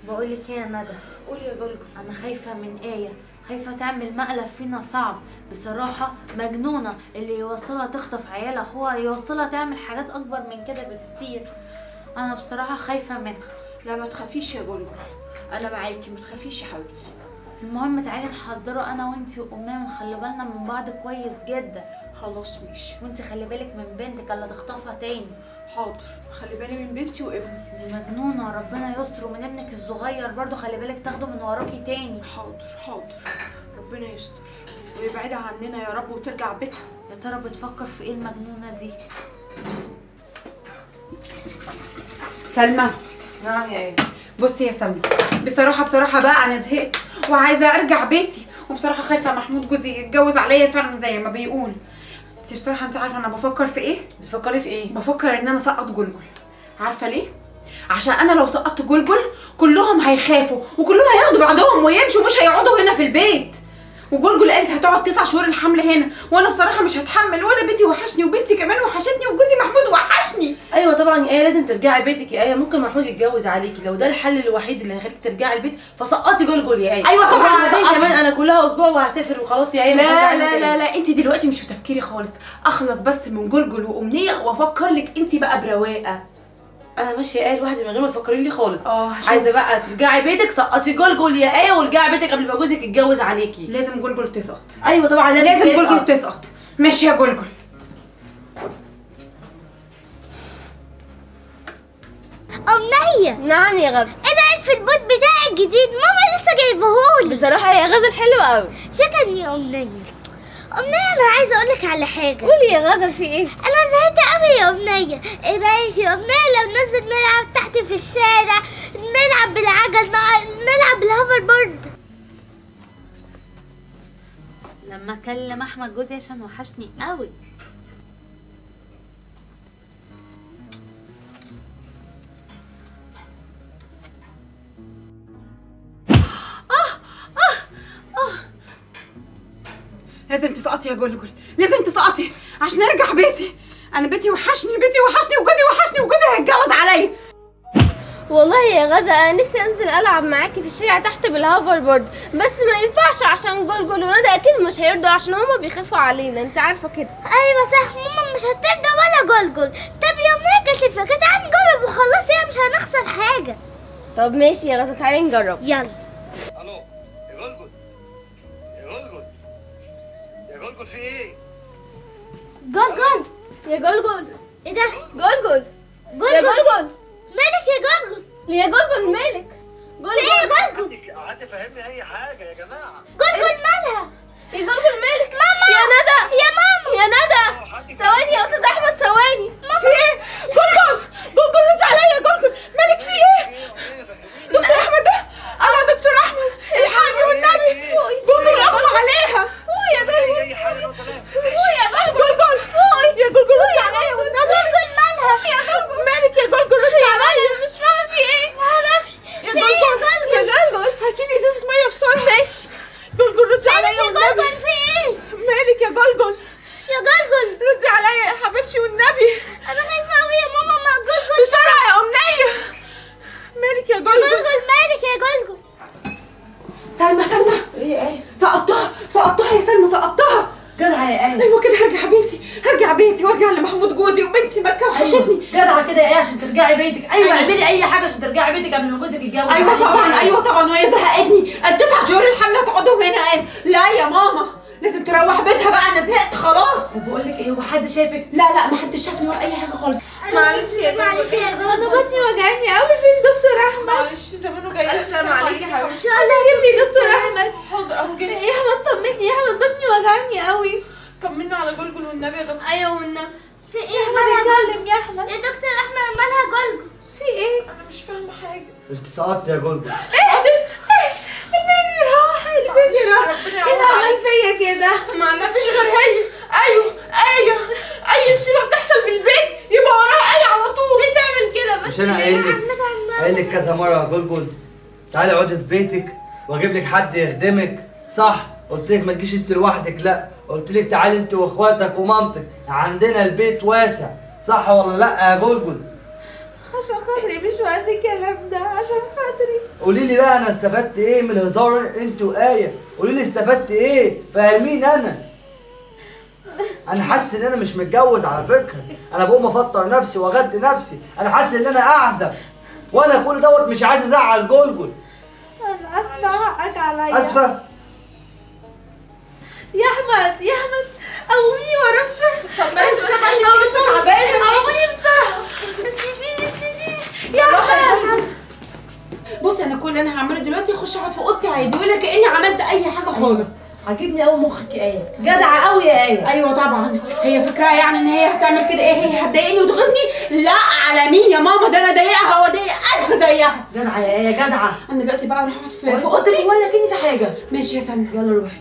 بقول لك ايه يا ندى قولي يا جولجو انا خايفه من ايه خايفه تعمل مقلب فينا صعب بصراحه مجنونه اللي يوصلها تخطف عيال اخوها يوصلها تعمل حاجات اكبر من كده بكتير انا بصراحه خايفه منها لا ما تخافيش يا جولجو انا معاكي ما تخافيش يا حبيبتي المهم تعالي نحذره انا وانتي وامنيه ونخلي بالنا من بعض كويس جدا خلاص ماشي وانتي خلي بالك من بنتك اللي تخطفها تاني حاضر خلي بالي من بنتي وابني دي مجنونه ربنا يستر ومن ابنك الصغير برضو خلي بالك تاخده من وراكي تاني حاضر حاضر ربنا يستر ويبعدها عننا يا رب وترجع بيتها يا ترى بتفكر في ايه المجنونه دي سلمى نعم يا ايه بصي يا سلمى بصراحه بصراحه بقى انا زهقت وعايزه ارجع بيتي وبصراحه خايفه محمود جوزي يتجوز عليا فعلا زي ما بيقول انت بصراحه انت عارفه انا بفكر في ايه بتفكري في ايه بفكر ان انا اسقط جلجل عارفه ليه عشان انا لو سقطت جلجل كلهم هيخافوا وكلهم هياخدوا بعضهم ويمشوا مش هيقعدوا هنا في البيت وجلجل قالت هتقعد تسع شهور الحمل هنا وانا بصراحه مش هتحمل وانا بيتي وحشني وبنتي كمان وحشتني وجوزي محمود وحشني ايوه طبعا يا ايه لازم ترجعي بيتك يا ايه ممكن محمود يتجوز عليكي لو ده الحل الوحيد اللي هيخليك ترجعي البيت فسقطي جلجل يا ايه أيوة طبعاً وبعدين هسقطه. كمان انا كلها اسبوع وهسافر وخلاص يا ايه مش هرجع لا لك لا تاني. لا لا انت دلوقتي مش في تفكيري خالص اخلص بس من جلجل وامنيه وافكر لك انت بقى برواقه انا ماشيه يا ايه لوحدي من غير ما تفكري لي خالص اه هشوف. عايزه بقى ترجعي بيتك سقطي جلجل يا ايه ورجعي بيتك قبل ما جوزك يتجوز عليكي لازم جلجل تسقط ايوه طبعا لازم, لازم تسقط. جلجل تسقط ماشي يا جلجل أمنية نعم يا غزل ايه رأيك في البوت بتاعي الجديد ماما لسه جايبهولي بصراحة يا غزل حلو قوي شكرا يا أمنية أمنية أنا عايزة أقولك على حاجة قولي يا غزل في ايه أنا زهقت قوي يا أمنية ايه رأيك يا أمنية لو ننزل نلعب تحت في الشارع نلعب بالعجل نع- نلعب بالهوفر بورد لما اكلم احمد جوزي عشان وحشني قوي لازم تسقطي يا جلجل لازم تسقطي عشان ارجع بيتي انا بيتي وحشني بيتي وحشني وجوزي وحشني وجوزي هيتجوز عليا والله يا غزل انا نفسي انزل العب معاكي في الشارع تحت بالهوفر بورد بس ما ينفعش عشان جلجل وندى اكيد مش هيرضوا عشان هما بيخافوا علينا انت عارفه كده أيوة صح ماما مش هترضى ولا جلجل طب يا أمنية كانت الفكرة تعالي نجرب وخلاص هي مش هنخسر حاجة طب ماشي يا غزل تعالي نجرب يلا الو يا جلجل يا جلجل يا جلجل في ايه؟ جلجل يا جلجل ايه ده؟ جلجل يا جلجل جلجل مالك يا جلجل؟ يا جلجل مالك في ايه يا جلجل؟ حد حد فهمني اي حاجه يا جماعه جلجل مالها؟ يا جلجل مالك ماما يا ندى يا ماما يا ندى حد ثواني يا استاذ احمد ثواني في ايه جلجل جلجل رد عليا يا جلجل مالك في ايه دكتور احمد ده انا دكتور احمد الحقني والنبي جلجل اغمى عليها فوق يا جلجل اي حاجه لو سلام فوق يا جلجل جلجل يا جلجل ردي عليا والنبي جلجل مالها؟ يا جلجل مالك يا جلجل ردي عليا مش فاهمه في ايه معرفش يا في ايه يا جلجل يا جلجل؟ جلجل هاتيلي ازازه ميه بسرعه ماشي جلجل ردي مالك عليا يا والنبي جلجل في ايه؟ مالك يا جلجل يا جلجل ردي عليا يا حبيبتي والنبي انا خايفة قوي يا ماما مع جلجل بسرعه يا امنيه مالك يا يا جلجل جلجل مالك يا جلجل؟ سلمى سلمى ايه ايه سقطتها سقطتها يا سلمى سقطتها جدعه يا ايه ايوه كده هرجع بيتي هرجع بيتي وارجع لمحمود جوزي وبنتي مكه وحشتني جدعه كده يا ايه عشان ترجعي بيتك ايوه اعملي اي حاجه عشان ترجعي بيتك قبل ما جوزك يتجوز ايوه عليكي. طبعا ايوه طبعا وهي زهقتني التسع شهور الحمله تقعدهم هنا ايه لا يا ماما لازم تروح بيتها بقى انا زهقت خلاص طب بقول لك ايه هو حد شايفك لا لا ما حدش شافني ولا اي حاجه خالص معلش يا معلش جلجل يا انا جلجل بطني وجعاني قوي فين دكتور احمد معلش زمانه جاي الف سلام عليكي يا حبيبتي ان شاء الله جيب لي دكتور احمد حاضر اهو جاي يا احمد طمني يا احمد بطني وجعاني قوي طمنا على جلجل والنبي يا دكتور ايوه والنبي في ايه احمد مالها اتكلم يا احمد يا دكتور احمد مالها جلجل؟ في ايه انا مش فاهمه حاجه انت سقطت يا جلجل البيبي راح البيبي راح ربنا ايه يعوض ده عمل عليك. فيا كده معلش مفيش غير هي ايوه ايوه اي مصيبه بتحصل في البيت يبقى وراها اي على طول ليه تعمل كده بس مش انا قايل لك قايل لك كذا مره يا جلجل تعالي اقعدي في بيتك واجيب لك حد يخدمك صح قلت لك ما تجيش انت لوحدك لا قلت لك تعالي انت واخواتك ومامتك عندنا البيت واسع صح ولا لا يا جلجل عشان خاطري مش وقت الكلام ده عشان خاطري قولي لي بقى انا استفدت ايه من الهزار انت وايه قولي لي استفدت ايه فاهمين انا انا حاسس ان انا مش متجوز على فكره انا بقوم افطر نفسي واغدي نفسي انا حاسس ان انا اعزب وانا كل دوت مش عايز ازعل جلجل انا اسفه حقك عليا اسفه يا احمد يا احمد قومي وراك طب بس بس عشان انت لسه تعبانه قومي بسرعه اسنديني اسنديني يا احمد بصي انا كل اللي انا هعمله دلوقتي اخش اقعد في اوضتي عادي ولا كاني عملت اي حاجه خالص عاجبني قوي مخك يا ايه جدعه قوي يا ايه ايوه طبعا هي فكرها يعني ان هي هتعمل كده ايه هي هتضايقني وتغيظني لا على مين يا ماما ده انا ضايقها واضايق الف زيها جدعه يا ايه جدعه انا دلوقتي بقى اروح اقعد في في في اوضتك اوضتي ولا كني في حاجه ماشي يا سلمى يلا روحي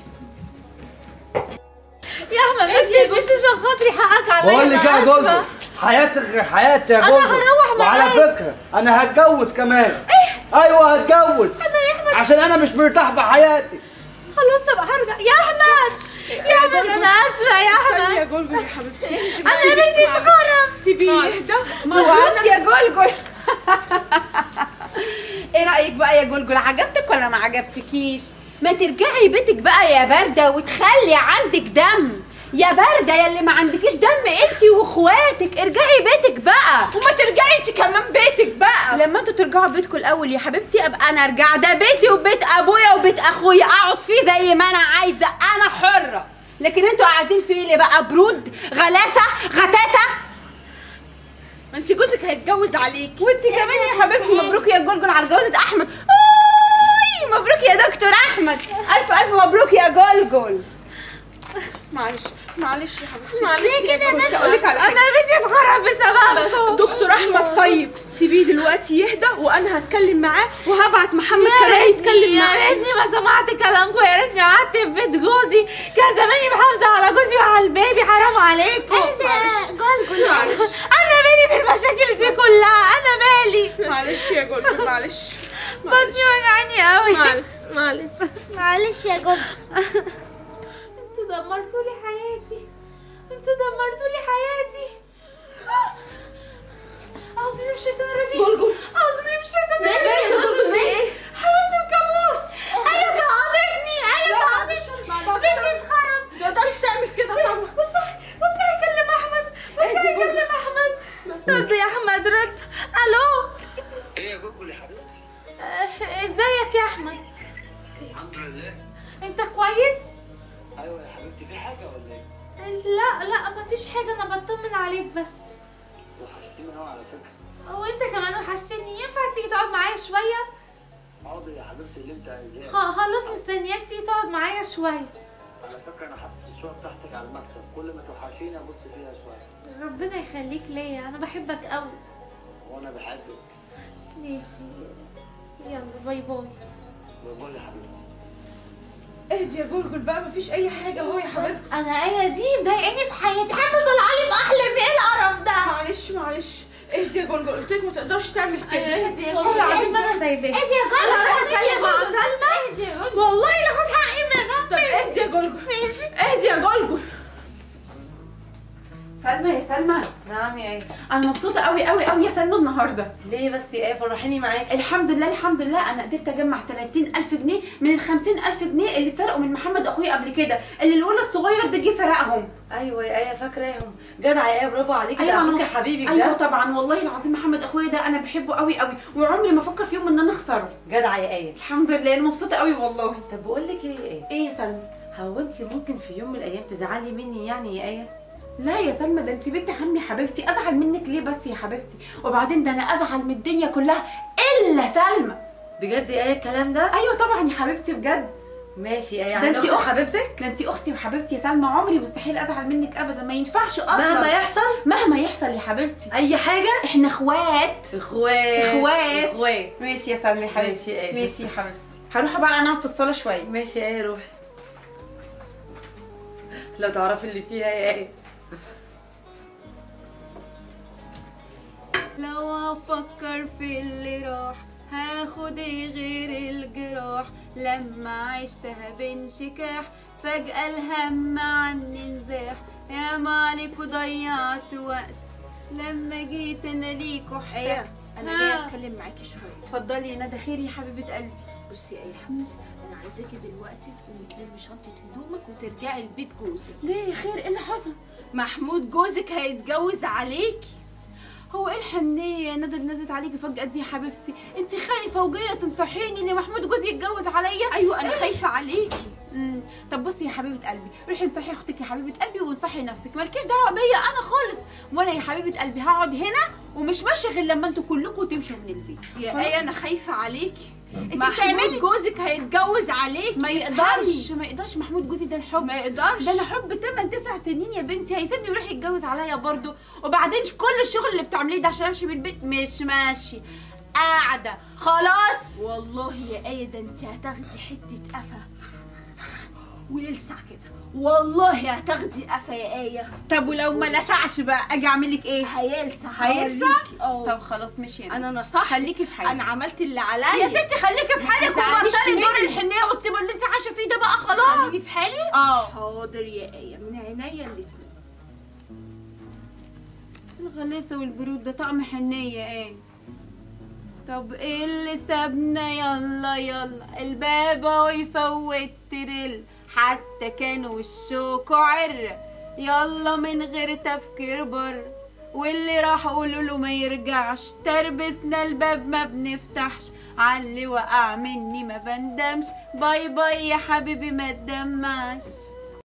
يا احمد بس مش عشان خاطري حقك عليا بقول لك أنا يا آسفة. جلجل حياتك غير حياتي يا أنا جلجل هروح وعلى معاك. فكره انا هتجوز كمان ايوه هتجوز انا يا احمد عشان انا مش مرتاح في حياتي خلاص طب هرجع يا احمد يا احمد انا اسفه يا احمد يا جولجل يا حبيبتي انا يا بنتي اتخرم سيبيه يهدى مبروك يا جولجل ايه رايك بقى يا جولجل عجبتك ولا ما عجبتكيش ما ترجعي بيتك بقى يا بارده وتخلي عندك دم يا بارده يا اللي ما عندكيش دم انت واخواتك ارجعي بيتك بقى وما ترجعي انت كمان بيتك بقى لما انتوا ترجعوا بيتكم الاول يا حبيبتي ابقى انا ارجع ده بيتي وبيت ابويا وبيت اخويا اقعد فيه زي ما انا عايزه انا حره لكن انتوا قاعدين فيه ليه بقى برود غلاسه غتاتة ما انت جوزك هيتجوز عليك وانت كمان يا حبيبتي مبروك يا جولجول على جوازة احمد اوي مبروك يا دكتور احمد الف الف مبروك يا جولجول معلش معلش يا حبيبتي معلش يا مش هقول لك على حاجه انا بنتي اتخرب بسببكم دكتور احمد طيب سيبيه دلوقتي يهدى وانا هتكلم معاه وهبعت محمد يا كمان ريتني يتكلم يا معاه ريتني ما سمعت كلامكم يا ريتني قعدت في بيت جوزي كان زماني محافظه على جوزي وعلى البيبي حرام عليكم جولجول انا مالي بالمشاكل دي كلها انا مالي معلش يا جولجول معلش بطني وجعاني قوي معلش معلش معلش يا جولجول انتوا دمرتوا لي حياتي انتوا دمرتوا لي حياتي اعوذ بالله من الشيطان الرجيم جولجول اعوذ بالله من الشيطان ماشي يا الرجيم جولجول في ايه؟ حبيبتي الكابوس هي سقطتني هي سقطتني بنتي اتخرب ما تقدرش تعمل كده طبعا بص بص هيكلم احمد بص هيكلم احمد رد يا احمد رد الو ايه يا جوجل يا حبيبتي اه، ازيك يا احمد الحمد لله انت كويس ايوه يا حبيبتي في حاجه ولا ايه لا لا مفيش حاجه انا بطمن عليك بس وحشتيني قوي على فكره وانت كمان وحشتني ينفع تيجي تقعد معايا شويه حاضر يا حبيبتي اللي انت عايزاه خ- خلاص مستنياك تيجي تقعد معايا شويه على فكره انا حاطط الصوره بتاعتك على المكتب كل ما توحشيني ابص فيها شويه ربنا يخليك ليا انا بحبك قوي وانا بحبك ماشي يلا باي باي بقول يا حبيبتي اهدي يا جولجول بقى مفيش اي حاجه اهو يا حبيبتي انا ايه دي مضايقاني في حياتي حتى طالعه لي باحلام ايه القرف ده معلش معلش اهدي يا جولجول قلت لك ما تقدرش تعمل كده والله العظيم ما انا سايباها ايه يا جولجول انا هروح اتكلم مع اهدي يا جولجول والله لا خد حقي منها طب اهدي يا جولجول اهدي يا جولجول سلمى يا سلمى نعم يا ايه انا مبسوطه قوي قوي قوي يا سلمى النهارده ليه بس يا ايه فرحيني معاكي الحمد لله الحمد لله انا قدرت اجمع 30000 جنيه من ال 50000 جنيه اللي اتسرقوا من محمد اخويا قبل كده اللي الولد الصغير ده جه سرقهم ايوه يا ايه فاكراهم جدع يا ايه برافو عليكي أيوة، ده أنا اخوك مبس- حبيبي ايوه ده طبعا والله العظيم محمد اخويا ده انا بحبه قوي قوي وعمري ما افكر في يوم ان انا اخسره جدع يا ايه الحمد لله انا مبسوطه قوي والله طب بقول لك ايه يا ايه ايه يا سلمى هو انت ممكن في يوم من الايام تزعلي مني يعني يا ايه لا يا سلمى ده انت بنت عمي حبيبتي ازعل منك ليه بس يا حبيبتي وبعدين ده انا ازعل من الدنيا كلها الا سلمى بجد يا ايه الكلام ده ايوه طبعا يا حبيبتي بجد ماشي يا ايه ده يعني انتي اخت أخت. حبيبتك ده انت اختي وحبيبتي يا سلمى عمري مستحيل ازعل منك ابدا ما ينفعش اصلا مهما يحصل مهما يحصل يا حبيبتي اي حاجه احنا اخوات اخوات اخوات. اخوات ماشي يا سلمى يا حبيبتي ماشي يا ايه ماشي يا حبيبتي هروح بقى انا اقعد في الصاله شويه ماشي يا ايه روحي لو تعرفي اللي فيها يا ايه لو افكر في اللي راح هاخد ايه غير الجراح لما عشتها بانشكاح فجأة الهم عني نزاح يا ما عليكوا ضيعت وقت لما جيت انا ليكوا احتجت انا ها. جايه اتكلم معاكي شويه اتفضلي يا ندى خير يا حبيبه قلبي بصي يا ايه يا حمود انا عايزاكي دلوقتي تقومي تلمي شنطه هدومك وترجعي البيت جوزك ليه يا خير ايه اللي حصل محمود جوزك هيتجوز عليكي هو ايه الحنيه يا ندى اللي نزلت عليكي فجاه دي يا حبيبتي انت خايفه وجايه تنصحيني ان محمود جوزي يتجوز عليا ايوه انا خايفه عليكي امم طب بصي يا حبيبه قلبي روحي انصحي اختك يا حبيبه قلبي وانصحي نفسك مالكيش دعوه بيا انا خالص وانا يا حبيبه قلبي هقعد هنا ومش ماشيه غير لما انتوا كلكم تمشوا من البيت يا خلاص؟ ايه انا خايفه عليكي انت محمود بتعملي جوزك هيتجوز عليكي ما يقدرش ما يقدرش محمود جوزي ده الحب ما يقدرش ده انا حب 8 9 سنين يا بنتي هيسيبني ويروح يتجوز عليا برضه وبعدين كل الشغل اللي بتعمليه ده عشان امشي من البيت مش ماشي قاعده خلاص والله يا ايه ده انت هتاخدي حته قفا ويلسع كده والله هتاخدي قفا يا ايه طب ولو ما لسعش بقى اجي اعمل لك ايه هيلسع هيلسع هوريكي. اه طب خلاص ماشي يا انا انا نصحت خليكي في حالك انا عملت اللي عليا يا ستي خليكي في حالك تزعليش وبطلي دور مني. الحنيه والطيبه اللي انت عايشه فيه ده بقى خلاص خليكي في حالي اه حاضر يا ايه من عينيا الاتنين الغلاسه والبرود ده طقم حنيه ايه طب ايه اللي سابنا يلا يلا الباب اهو يفوت ترل حتى كانوا الشوك عر يلا من غير تفكير بر واللي راح قولوا له ما يرجعش تربسنا الباب ما بنفتحش علي وقع مني ما بندمش باي باي يا حبيبي ما تدمعش